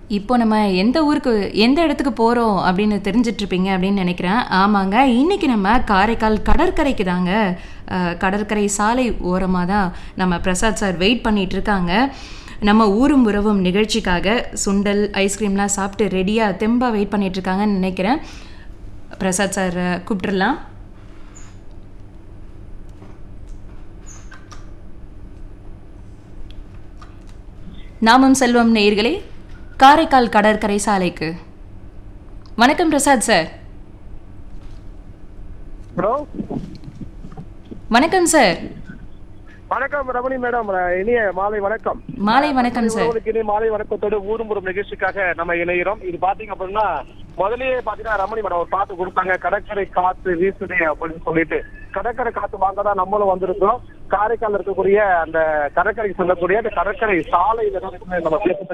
இப்போ நம்ம எந்த ஊருக்கு எந்த இடத்துக்கு போகிறோம் அப்படின்னு தெரிஞ்சிட்ருப்பீங்க அப்படின்னு நினைக்கிறேன் ஆமாங்க இன்றைக்கி நம்ம காரைக்கால் கடற்கரைக்கு தாங்க அஹ், கடற்கரை சாலை ஓரமாக தான் நம்ம பிரசாத் சார் வெயிட் பண்ணிட்டு இருக்காங்க நம்ம ஊரும் உறவும் நிகழ்ச்சிக்காக சுண்டல் ஐஸ்கிரீம்லாம் சாப்பிட்டு ரெடியாக தெம்பாக வெயிட் பண்ணிட்டு இருக்காங்கன்னு நினைக்கிறேன் பிரசாத் சார் கூப்பிட்டுறலாம் நாமும் செல்வம் நேயர்களே காரைக்கால் கடற்கரை சாலைக்கு வணக்கம் பிரசாத் சார் ஹலோ வணக்கம் சார் வணக்கம் ரமணி மேடம் இனிய மாலை வணக்கம் மாலை வணக்கம் சார் உங்களுக்கு இனிய மாலை வணக்கத்தோடு ஊரும் ஒரு நிகழ்ச்சிக்காக நம்ம இணைகிறோம் இது பாத்தீங்க அப்படின்னா முதல்லயே பாத்தீங்கன்னா ரமணி மேடம் ஒரு பாட்டு கொடுத்தாங்க கடற்கரை காத்து வீசுதே அப்படின்னு சொல்லிட்டு கடற்கரை காத்து வாங்க தான் நம்மளும் வந்திருக்கோம் காரைக்கால் இருக்கக்கூடிய அந்த கடற்கரைக்கு செல்லக்கூடிய அந்த கடற்கரை சாலையில தான் நம்ம பேச